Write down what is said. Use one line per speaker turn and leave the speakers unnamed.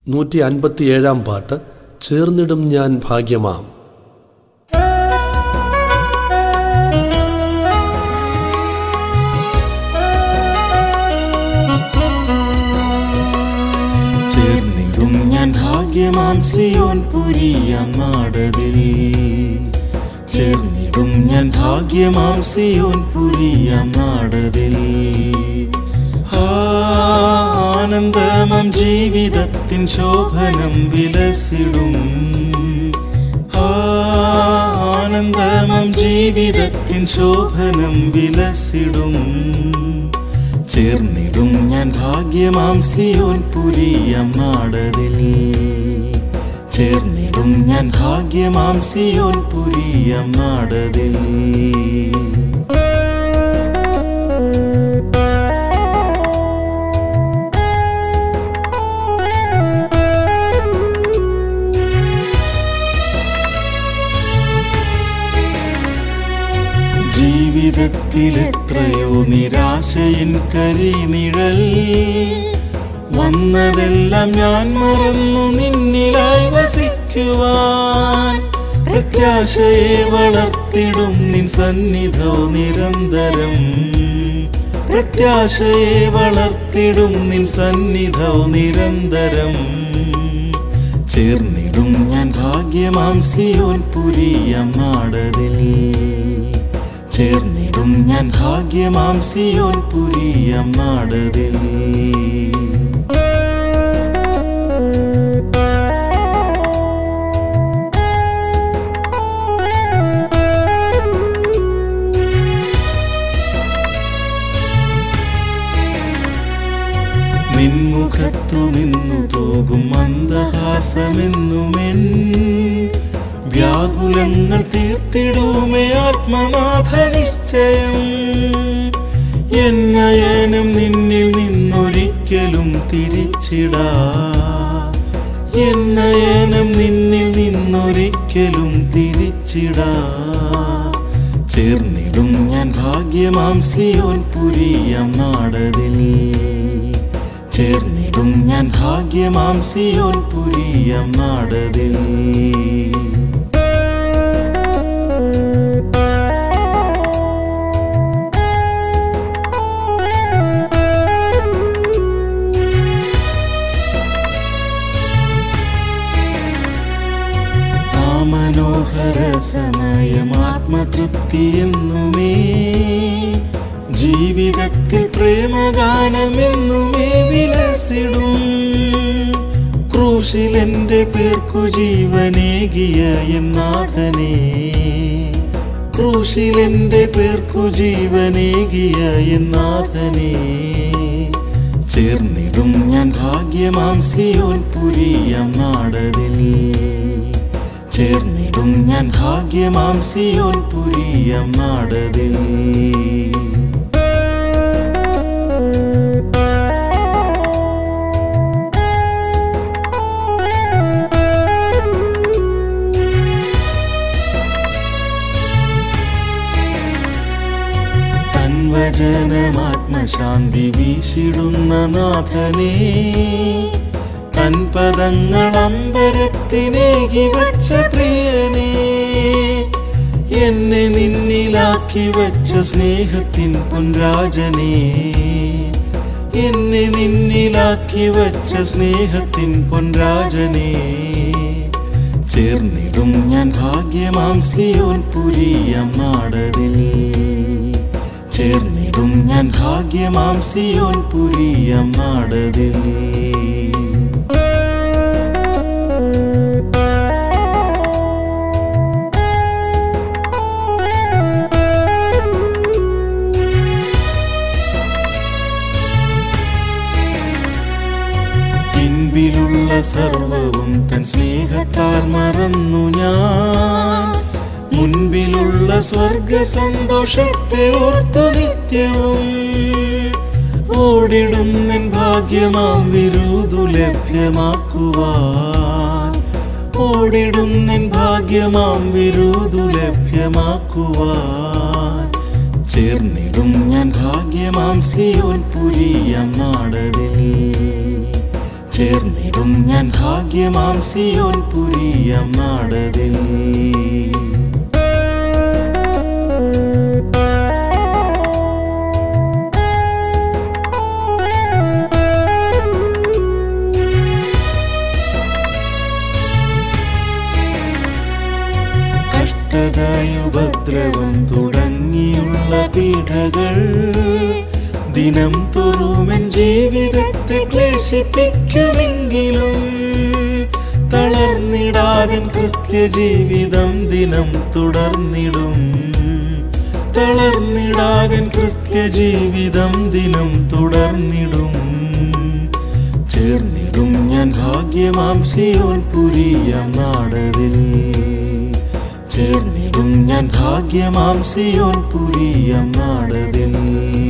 നൂറ്റി അൻപത്തിയേഴാം പാട്ട് ചേർന്നിടും ഞാൻ ഭാഗ്യമാം
ചേർന്നിടും ഞാൻ ഭാഗ്യമാം സിയോൻ പുരിയാം നാടതിൽ ചേർന്നിടും ഞാൻ ഭാഗ്യമാം സിയോൻ പുരിയാം നാടതിൽ ആനന്ദമം ജീവിതത്തിൻ ശോഭനം വിലസിടും ആനന്ദമം ജീവിതത്തിൻ ശോഭനം വിലസിടും ചേർന്നിടും ഞാൻ ഭാഗ്യമാം സിയോൻ പുരിയം നാടതിൽ ചേർന്നിടും ഞാൻ ഭാഗ്യമാം സിയോൻ പുരിയം നാടതിൽ ജീവിതത്തിലെത്രയോ നിരാശയിൻ കരിനിഴൽ വന്നതെല്ലാം ഞാൻ മറന്നു നിന്നിലായി വസിക്കുവാൻ പ്രത്യാശയെ വളർത്തിടും നിൻ സന്നിധോ നിരന്തരം പ്രത്യാശയെ വളർത്തിടും നിൻ സന്നിധോ നിരന്തരം ചേർന്നിടും ഞാൻ ഭാഗ്യമാം സിയോൻ പുരിയം നാടതിൽ ചേർന്നിടും ഞാൻ ഭാഗ്യമാം സിയോൻ പുരിയം നാടതിൽ നിൻമുഖത്തു നിന്നു തോകും മന്ദഹാസമെന്നുമെൻ വ്യാകുലങ്ങൾ തീർത്തിടുമേ ആത്മനാഥ നിശ്ചയം എന്നയനം നിന്നിൽ നിന്നൊരിക്കലും തിരിച്ചിടാ എന്നയനം നിന്നിൽ നിന്നൊരിക്കലും തിരിച്ചിടാ ചേർന്നിടും ഞാൻ ഭാഗ്യമാം സിയോൻ പുരിയം നാടതിൽ ചേർന്നിടും ഞാൻ ഭാഗ്യമാം സിയോൻ പുരിയം നാടതിൽ ആ മനോഹര സമയം ആത്മതൃപ്തി എന്നുമേ ജീവിതത്തിൽ പ്രേമഗാനമെന്നുമേ വിലസിടും ക്രൂശിൽ എൻ്റെ പേർക്കു ജീവനേകിയ എന്നാഥനെ ക്രൂശിൽ എൻ്റെ പേർക്കു ജീവനേകിയ എന്നാഥനെ ചേർന്നിടും ഞാൻ ഭാഗ്യമാം സിയോൻ പുരിയം നാടതിൽ ചേർന്നിടും ഞാൻ ഭാഗ്യമാം സിയോൻ പുരിയം നാടതിൽ തൻവചനമാത്മശാന്തി വീശിടുന്ന നാഥനെ തൻ പദങ്ങൾ അമ്പരത്തിനേകി വച്ച പ്രിയനെ എന്നെ നിന്നിലാക്കി വച്ച സ്നേഹത്തിൻ പൊൻരാജനെ എന്നെ നിന്നിലാക്കി വച്ച സ്നേഹത്തിൻ പൊൻരാജനെ ചേർന്നിടും ഞാൻ ഭാഗ്യമാം സിയോൻ പുരിയം നാടതിൽ ചേർന്നിടും ഞാൻ ഭാഗ്യമാം സിയോൻ പുരിയം നാടതിൽ പിൻപിലുള്ള സർവവും തൻ സ്നേഹത്താൽ മറന്നു ഞാൻ മുൻപിലുള്ള സ്വർഗ സന്തോഷത്തെ ഓർത്തു നിത്യവും ഓടിടുന്നൻ ഭാഗ്യമാം വിരുദു ലഭ്യമാക്കുവാൻ ഓടിടുന്നൻ ഭാഗ്യമാം വിരുദു ലഭ്യമാക്കുവാൻ ചേർന്നിടും ഞാൻ ഭാഗ്യമാം സിയോൻ പുരിയം നാടതിൽ ചേർന്നിടും ഞാൻ ഭാഗ്യമാം സിയോൻ പുരിയം നാടതിൽ കഷ്ടതയുപദ്രവം തുടങ്ങിയുള്ള പീഡകൾ ദിനം തോറുമൻ ജീവിതത്തെ ക്ലേശിപ്പിക്കുമെങ്കിലും തളർന്നിടാതൻ ക്രിസ്ത്യ ജീവിതം ദിനം തുടർന്നിടും തളർന്നിടാതൻ ക്രിസ്ത്യ ജീവിതം ദിനം തുടർന്നിടും ചേർന്നിടും ഞാൻ ഭാഗ്യമാം സിയോൻ പുരിയ നാടതിൽ ചേർന്നിടും ഞാൻ ഭാഗ്യമാം സിയോൻ പുരിയ നാടതിൽ